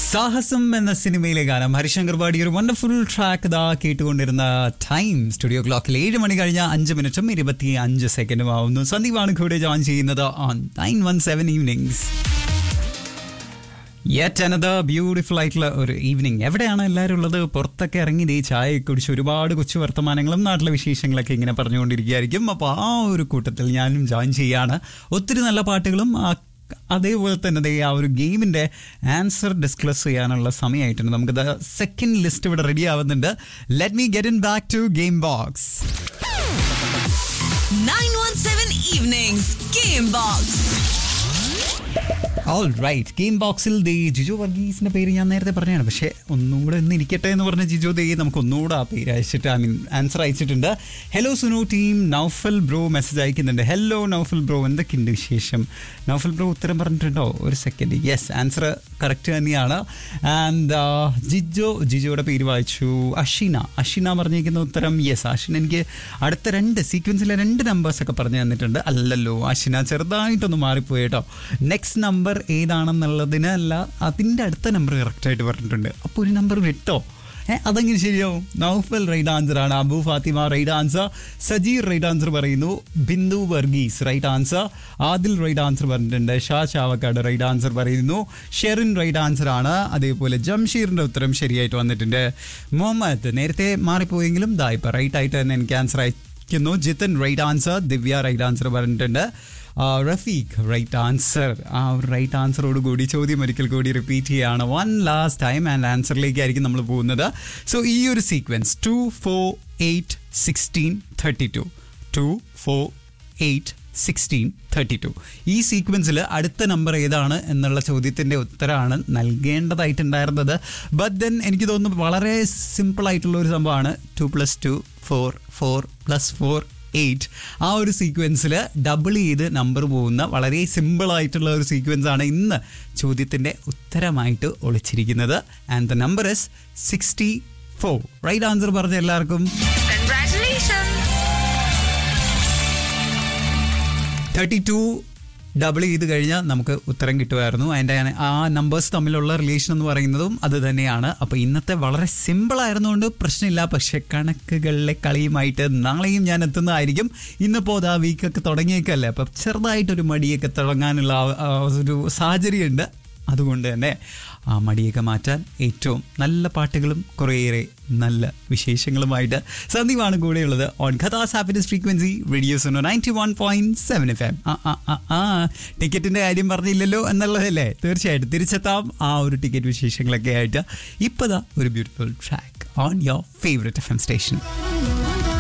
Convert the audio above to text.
സാഹസം എന്ന സിനിമയിലെ ഗാനം ഹരിശങ്കർ പാടി ഒരു വണ്ടർഫുൾ ട്രാക്ക് ഇതാ കേട്ടുകൊണ്ടിരുന്ന ടൈം സ്റ്റുഡിയോ ക്ലോക്കിൽ ഏഴ് മണി കഴിഞ്ഞ അഞ്ച് മിനിറ്റും ഇരുപത്തി അഞ്ച് സെക്കൻഡും ആവുന്നു സന്ദീപാണ് കൂടെ ജോയിൻ ചെയ്യുന്നത് on nine one seven evenings yet another beautiful ആയിട്ടുള്ള ഒരു ഈവനിങ് എവിടെയാണ് എല്ലാവരും ഉള്ളത് പുറത്തൊക്കെ ഇറങ്ങി ദേ ചായ കുടിച്ച് ഒരുപാട് കൊച്ചു വർത്തമാനങ്ങളും നാട്ടിലെ വിശേഷങ്ങളൊക്കെ ഇങ്ങനെ പറഞ്ഞുകൊണ്ടിരിക്കുകയായിരിക്കും അപ്പോൾ ആ ഒരു കൂട്ടത്തിൽ ഞാനും ജോയിൻ ചെയ്യാണ് ഒത്തിരി നല്ല പാട്ടുകളും ആ അതേപോലെ തന്നെ ദേ ആ ഒരു ഗെയിമിന്റെ ആൻസർ ഡിസ്ക്ലസ് ചെയ്യാനുള്ള സമയമായിട്ടുണ്ട് നമുക്ക് സെക്കൻഡ് ലിസ്റ്റ് ഇവിടെ റെഡി ആവുന്നുണ്ട് let me get in back to game box 917 Evenings Game Box. All right game ബോക്സിൽ ദേ ജിജോ വർഗീസിന്റെ പേര് ഞാൻ നേരത്തെ പറഞ്ഞതാണ് പക്ഷേ ഒന്നും കൂടെ ഒന്ന് ഇരിക്കട്ടെ എന്ന് പറഞ്ഞ ജിജോ ദേ നമുക്ക് ഒന്നുകൂടെ ആ പേര് അയച്ചിട്ട് ഐ മീൻ ആൻസർ അയച്ചിട്ടുണ്ട് hello Sunu team Naufal bro message അയക്കുന്നുണ്ട് ഹലോ നൗഫൽ ബ്രോ എന്തൊക്കെയുണ്ട് വിശേഷം നൗഫൽ ബ്രോ ഉത്തരം പറഞ്ഞിട്ടുണ്ടോ ഒരു സെക്കൻഡ് യെസ് ആൻസർ കറക്റ്റ് തന്നെയാണ് ആൻഡ് ജിജോ ജിജോയുടെ പേര് വായിച്ചു അഷിന അഷിന പറഞ്ഞിരിക്കുന്ന ഉത്തരം യെസ് അഷിന എനിക്ക് അടുത്ത രണ്ട് സീക്വൻസിലെ രണ്ട് നമ്പേഴ്സ് ഒക്കെ പറഞ്ഞു തന്നിട്ടുണ്ട് അല്ലല്ലോ അഷിന ചെറുതായിട്ടൊന്ന് മാറിപ്പോയി കേട്ടോ നെക്സ്റ്റ് നമ്പർ ഏതാണെന്നുള്ളതിന് അല്ല അതിൻ്റെ അടുത്ത നമ്പർ കറക്റ്റായിട്ട് പറഞ്ഞിട്ടുണ്ട് അപ്പോൾ ഒരു നമ്പർ വിട്ടോ ഏഹ് അതെങ്ങനെ ശരിയാവും നൗഫൽ റൈറ്റ് ആൻസർ ആണ് Abu Fathima right answer Sajeer right answer പറയുന്നു Bindu Varghese right answer Adil right answer പറഞ്ഞിട്ടുണ്ട് ഷാ ചാവക്കാട് റൈറ്റ് ആൻസർ പറയുന്നു ഷെറിൻ റൈറ്റ് ആൻസർ ആണ് അതേപോലെ ജംഷീറിന്റെ ഉത്തരം ശരിയായിട്ട് വന്നിട്ടുണ്ട് മുഹമ്മദ് നേരത്തെ മാറിപ്പോയെങ്കിലും ദാ ഇപ്പം റൈറ്റ് ആയിട്ട് തന്നെ എനിക്ക് ആൻസർ അയക്കുന്നു Jithan right answer Divya right answer പറഞ്ഞിട്ടുണ്ട് ആ, റഫീഖ് റൈറ്റ് ആൻസർ ആ ഒരു റൈറ്റ് ആൻസറോട് കൂടി ചോദ്യം ഒരിക്കൽ കൂടി റിപ്പീറ്റ് ചെയ്യുകയാണ് വൺ ലാസ്റ്റ് ടൈം ആൻഡ് ആൻസറിലേക്കായിരിക്കും നമ്മൾ പോകുന്നത് സോ ഈ ഒരു sequence two four eight sixteen thirty two two four eight sixteen thirty two ഈ സീക്വൻസിൽ അടുത്ത നമ്പർ ഏതാണ് എന്നുള്ള ചോദ്യത്തിൻ്റെ ഉത്തരമാണ് നൽകേണ്ടതായിട്ടുണ്ടായിരുന്നത് ബട്ട് ദെൻ എനിക്ക് തോന്നുന്നു വളരെ സിമ്പിൾ ആയിട്ടുള്ള ഒരു സംഭവമാണ് two plus two four four plus four eight ആ ഒരു സീക്വൻസിൽ ഡബിൾ ചെയ്ത് നമ്പർ പോകുന്ന വളരെ സിമ്പിൾ ആയിട്ടുള്ള ഒരു സീക്വൻസ് ആണ് ഇന്ന് ചോദ്യത്തിൻ്റെ ഉത്തരമായിട്ട് ഒളിച്ചിരിക്കുന്നത് and the number is sixty four right answer പറഞ്ഞ എല്ലാവർക്കും Congratulations. തേർട്ടി ടു ഡബിൾ ചെയ്ത് കഴിഞ്ഞാൽ നമുക്ക് ഉത്തരം കിട്ടുമായിരുന്നു അതിൻ്റെ ആ നമ്പേഴ്സ് തമ്മിലുള്ള റിലേഷൻ എന്ന് പറയുന്നതും അത് തന്നെയാണ് അപ്പോൾ ഇന്നത്തെ വളരെ സിമ്പിൾ ആയിരുന്നുകൊണ്ട് പ്രശ്നമില്ല പക്ഷേ കണക്കുകളിലെ കളിയുമായിട്ട് നാളെയും ഞാൻ എത്തുന്നതായിരിക്കും ഇന്നിപ്പോൾ അത് ആ വീക്കൊക്കെ തുടങ്ങിയേക്കല്ലേ അപ്പം ചെറുതായിട്ടൊരു മടിയൊക്കെ തുടങ്ങാനുള്ള ആ- ആ ഒരു സാഹചര്യമുണ്ട് അതുകൊണ്ട് തന്നെ ആ മടിയൊക്കെ മാറ്റാൻ ഏറ്റവും നല്ല പാട്ടുകളും കുറേയേറെ നല്ല വിശേഷങ്ങളുമായിട്ട് സന്ദീപാണ് കൂടെയുള്ളത് ഓൺ ഖതാസ് happiness frequency radios ninety one point seven F M ആ ആ ആ ആ ടിക്കറ്റിന്റെ കാര്യം പറഞ്ഞില്ലല്ലോ എന്നുള്ളതല്ലേ തീർച്ചയായിട്ടും തിരിച്ചെത്താം ആ ഒരു ടിക്കറ്റ് വിശേഷങ്ങളൊക്കെ ആയിട്ട് ഇപ്പതാ ഒരു beautiful track on your favourite F M station